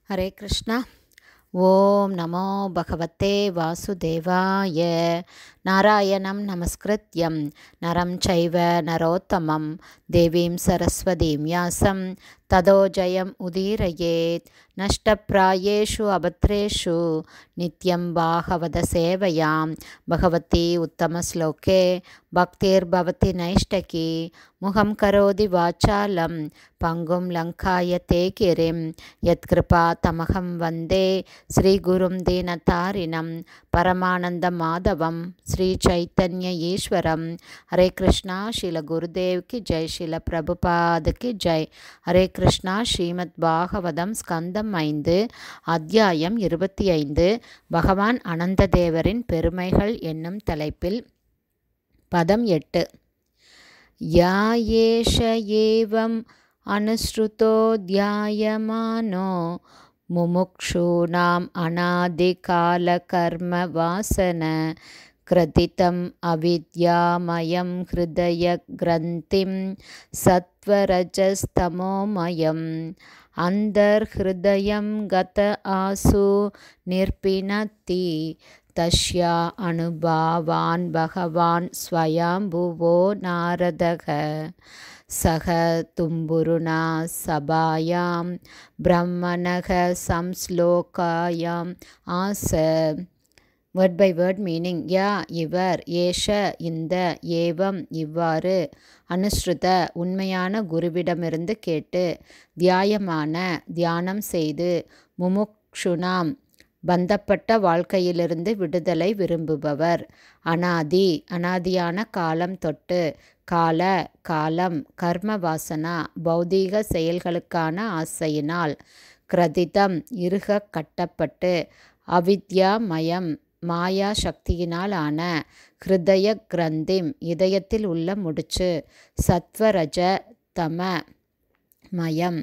ஹரே கிருஷ்ணா ஓம் நமோ பகவத்தே வாசுதேவாய நாராயணம் நமஸ்கிருத்யம் நரம் சைவ நரோத்தமம் தேவீம் சரஸ்வதீம் யாசம் ததோ ஜயம் உதீரயேத் நஷ்டப்பிராயேஷு அபத்ரேஷு நித்யம் பாகவத சேவையாம் பகவதி உத்தமஸ்லோகே பக்திர்பவதி நைஷ்டகி முகம் கரோதி வாச்சாலம் பங்கும் லங்காய தே கிரிம் யத்கிருபா தமகம் வந்தே ஸ்ரீகுரும் தீனதாரிணம் பரமானந்த மாதவம் ஸ்ரீ சைத்தன்ய ஈஸ்வரம் ஹரே கிருஷ்ணா ஸ்ரீல குருதேவ் கி ஜெய் ஸ்ரீல பிரபுபாத் கி ஜெய் ஹரே கிருஷ்ணா ஸ்ரீமத் பாகவதம் ஸ்கந்தம் ஐந்து அத்தியாயம் இருபத்தி ஐந்து பகவான் அனந்ததேவரின் பெருமைகள் என்னும் தலைப்பில் பதம் எட்டு யா ஏஷ ஏவம் அனுஸ்ருதோ தியாயமானோ முமுக்ஷூணாம் அநாதிகால கர்ம வாசன கிரதிதம் அவித்யாமயம் ஹிருதய கிரந்திம் சத்வரஜஸ்தமோமயம் அந்தர்ஹிருதயம் கத ஆசு நிர்பினத்தி தஸ்யா அனுபாவான் பகவான் ஸ்வயம்புவோ நாரதக சக தும்புருணா சபாயாம் பிரம்மணக சம்ஸ்லோகாயாம் ஆச வேர்ட் பை வேர்ட் மீனிங் யா இவர் ஏஷ இந்த ஏவம் இவ்வாறு அனுஸ்ருத உண்மையான குருவிடமிருந்து கேட்டு தியாயமான தியானம் செய்து முமுக்ஷுனாம் பந்தப்பட்ட வாழ்க்கையிலிருந்து விடுதலை விரும்புபவர் அனாதி அனாதியான காலம் தொட்டு கால காலம் கர்ம வாசனா பௌதீக செயல்களுக்கான ஆசையினால் கிரதிதம் இறுக கட்டப்பட்டு அவித்யாமயம் மாயா சக்தியினால் ஆன ஹிருதய கிரந்திம் இதயத்தில் உள்ள முடிச்சு சத்வரஜ தம மயம்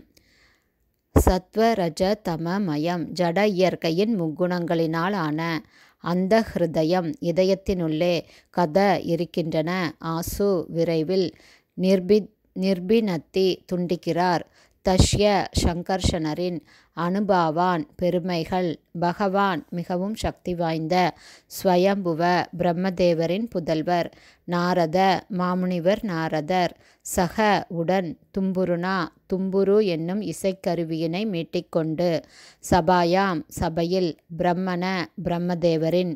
சத்வரஜ தம மயம் ஜட இயற்கையின் முக்குணங்களினால் ஆன அந்த ஹிருதயம் இதயத்தினுள்ளே கத இருக்கின்றன ஆசு விரைவில் நிர்பி நிர்பினத்தி துண்டிக்கிறார் தஷ்ய சங்கர்ஷனரின் அனுபாவான் பெருமைகள் பகவான் மிகவும் சக்தி வாய்ந்த ஸ்வயம்புவ பிரம்மதேவரின் புதல்வர் நாரத மாமுனிவர் நாரதர் சக உடன் தும்புருனா தும்புரு என்னும் இசைக்கருவியினை மீட்டிக்கொண்டு சபாயாம் சபையில் பிரம்மண பிரம்மதேவரின்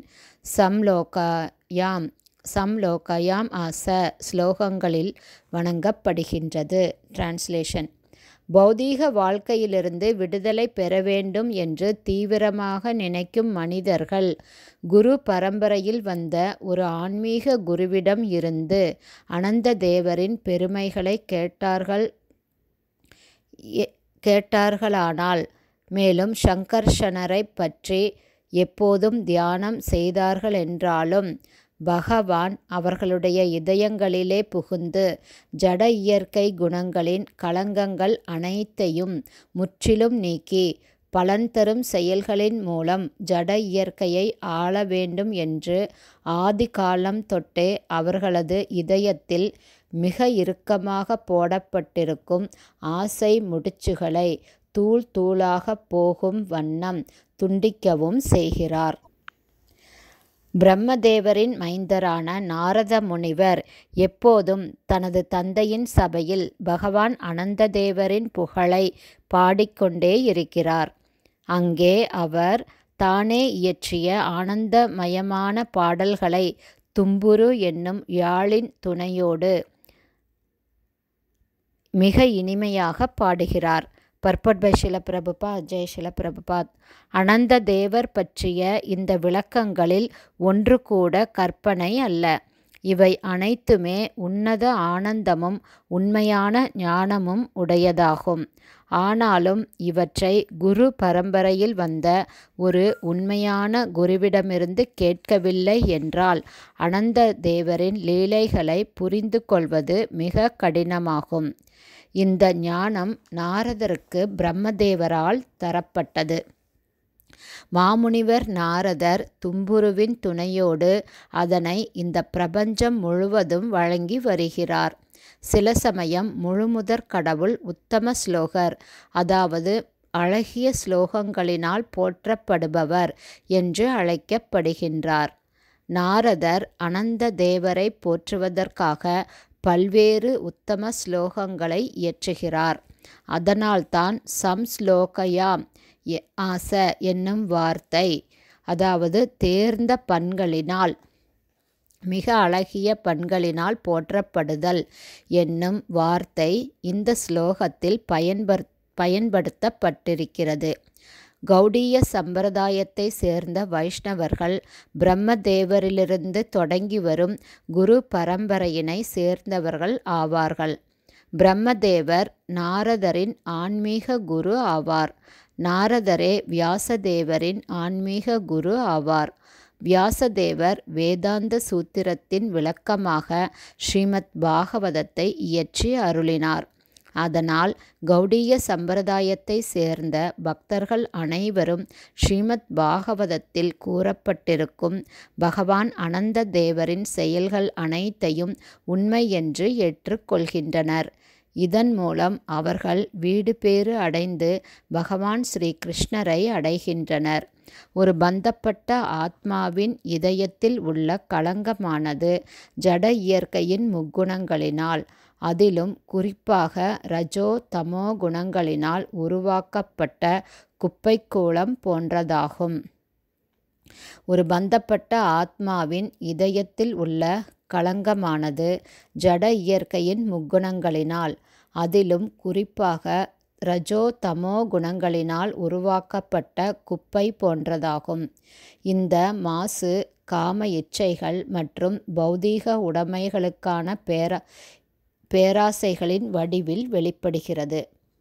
சம்லோகயாம் சம்லோகயாம் ஆச ஸ்லோகங்களில் வணங்கப்படுகின்றது டிரான்ஸ்லேஷன் பௌதீக வாழ்க்கையிலிருந்து விடுதலை பெற வேண்டும் என்று தீவிரமாக நினைக்கும் மனிதர்கள் குரு பரம்பரையில் வந்த ஒரு ஆன்மீக குருவிடம் இருந்து அனந்த தேவரின் பெருமைகளை கேட்டார்கள் கேட்டார்களானால் மேலும் சங்கர்ஷனரை பற்றி எப்போதும் தியானம் செய்தார்கள் என்றாலும் பகவான் அவர்களுடைய இதயங்களிலே புகுந்து ஜட இயற்கை குணங்களின் களங்கங்கள் அனைத்தையும் முற்றிலும் நீக்கி பலன் தரும் செயல்களின் மூலம் ஜட இயற்கையை ஆள வேண்டும் என்று ஆதி காலம் தொட்டே அவர்களது இதயத்தில் மிக இறுக்கமாக போடப்பட்டிருக்கும் ஆசை முடிச்சுகளை தூள் தூளாக போகும் வண்ணம் துண்டிக்கவும் செய்கிறார் பிரம்மதேவரின் மைந்தரான நாரத முனிவர் எப்போதும் தனது தந்தையின் சபையில் பகவான் அனந்ததேவரின் புகழை பாடிக்கொண்டே இருக்கிறார் அங்கே அவர் தானே இயற்றிய ஆனந்தமயமான பாடல்களை தும்புரு என்னும் யாழின் துணையோடு மிக இனிமையாக பாடுகிறார் பர்பட் பை சிலப்பிரபுபாத் ஜெய் சிலப்பிரபுபாத் அனந்த தேவர் பற்றிய இந்த விளக்கங்களில் ஒன்று கூட கற்பனை அல்ல இவை அனைத்துமே உன்னத ஆனந்தமும் உண்மையான ஞானமும் உடையதாகும் ஆனாலும் இவற்றை குரு பரம்பரையில் வந்த ஒரு உண்மையான குருவிடமிருந்து கேட்கவில்லை என்றால் அனந்த தேவரின் லீலைகளை புரிந்து கொள்வது மிக கடினமாகும் இந்த ஞானம் நாரதருக்கு பிரம்மதேவரால் தரப்பட்டது மாமுனிவர் நாரதர் தும்புருவின் துணையோடு அதனை இந்த பிரபஞ்சம் முழுவதும் வழங்கி வருகிறார் சில சமயம் முழுமுதற் கடவுள் உத்தம ஸ்லோகர் அதாவது அழகிய ஸ்லோகங்களினால் போற்றப்படுபவர் என்று அழைக்கப்படுகின்றார் நாரதர் அனந்த தேவரை போற்றுவதற்காக பல்வேறு உத்தம ஸ்லோகங்களை இயற்றுகிறார் அதனால்தான் சம்ஸ்லோகயாம் ஆச என்னும் வார்த்தை அதாவது தேர்ந்த பண்களினால் மிக அழகிய பண்களினால் போற்றப்படுதல் என்னும் வார்த்தை இந்த ஸ்லோகத்தில் பயன்பர் பயன்படுத்தப்பட்டிருக்கிறது கௌடிய சம்பிரதாயத்தை சேர்ந்த வைஷ்ணவர்கள் பிரம்மதேவரிலிருந்து தொடங்கி வரும் குரு பரம்பரையினை சேர்ந்தவர்கள் ஆவார்கள் பிரம்மதேவர் நாரதரின் ஆன்மீக குரு ஆவார் நாரதரே வியாசதேவரின் ஆன்மீக குரு ஆவார் வியாசதேவர் வேதாந்த சூத்திரத்தின் விளக்கமாக ஸ்ரீமத் பாகவதத்தை இயற்றி அருளினார் அதனால் கௌடிய சம்பிரதாயத்தை சேர்ந்த பக்தர்கள் அனைவரும் ஸ்ரீமத் பாகவதத்தில் கூறப்பட்டிருக்கும் பகவான் அனந்த தேவரின் செயல்கள் அனைத்தையும் உண்மை என்று ஏற்றுக்கொள்கின்றனர் இதன் மூலம் அவர்கள் வீடு பேறு அடைந்து பகவான் ஸ்ரீ கிருஷ்ணரை அடைகின்றனர் ஒரு பந்தப்பட்ட ஆத்மாவின் இதயத்தில் உள்ள களங்கமானது ஜட இயற்கையின் முக்குணங்களினால் அதிலும் குறிப்பாக ரஜோ தமோ குணங்களினால் உருவாக்கப்பட்ட குப்பைக்கூளம் போன்றதாகும் ஒரு பந்தப்பட்ட ஆத்மாவின் இதயத்தில் உள்ள களங்கமானது ஜட இயற்கையின் முக்குணங்களினால் அதிலும் குறிப்பாக ரஜோ தமோ குணங்களினால் உருவாக்கப்பட்ட குப்பை போன்றதாகும் இந்த மாசு காம இச்சைகள் மற்றும் பௌதீக உடைமைகளுக்கான பேரா பேராசைகளின் வடிவில் வெளிப்படுகிறது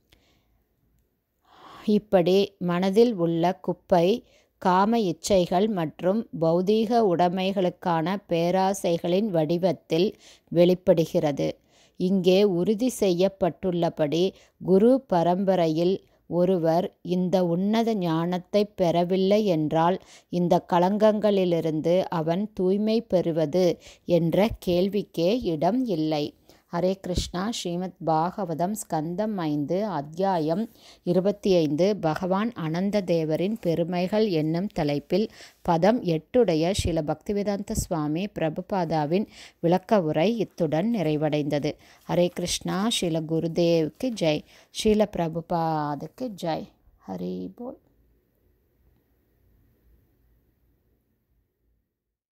இப்படி மனதில் உள்ள குப்பை காம இச்சைகள் மற்றும் பௌதீக உடைமைகளுக்கான பேராசைகளின் வடிவத்தில் வெளிப்படுகிறது இங்கே உறுதி செய்யப்பட்டுள்ளபடி குரு பரம்பரையில் ஒருவர் இந்த உன்னத ஞானத்தை பெறவில்லை என்றால் இந்த களங்கங்களிலிருந்து அவன் தூய்மை பெறுவது என்ற கேள்விக்கே இடம் இல்லை ஹரே கிருஷ்ணா ஸ்ரீமத் பாகவதம் ஸ்கந்தம் ஐந்து அத்தியாயம் இருபத்தி ஐந்து பகவான் அனந்த தேவரின் பெருமைகள் என்னும் தலைப்பில் பதம் எட்டுடைய ஸ்ரீல பக்திவேதாந்த சுவாமி பிரபுபாதாவின் விளக்க உரை இத்துடன் நிறைவடைந்தது ஹரே கிருஷ்ணா ஸ்ரீல குருதேவுக்கு ஜெய் ஸ்ரீல பிரபுபாதுக்கு ஜெய் ஹரி போல்